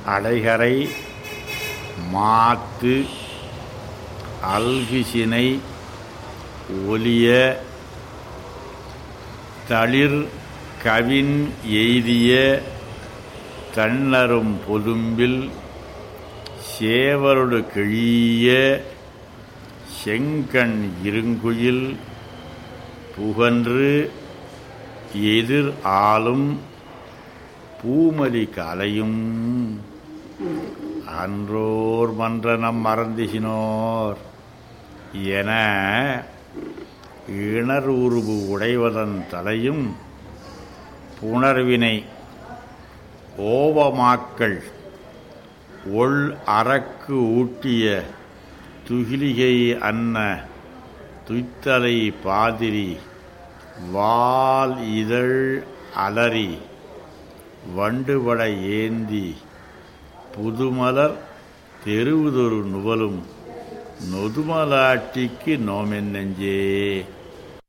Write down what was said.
அடைகரை மாத்து அல்கிசினை ஒலிய தளிர் கவின் எய்திய தன்னரும் பொதும்பில் சேவருடு கிழிய செங்கண் இருங்குயில் புகன்று எதிர் ஆளும் பூமலி கலையும் அன்றோர் மன்றனம் மறந்திசினோர் என இணர் உருவு உடைவதன் தலையும் புணர்வினை ஓவமாக்கள் ஒள் அறக்கு ஊட்டிய துகிலிகை அன்ன துய்த்தலை பாதிரி வால் இதழ் அலறி வண்டுபட ஏந்தி புதுமலர் தெருவுதொரு நுவலும் நொதுமலாட்டிக்கு நோமென் நெஞ்சே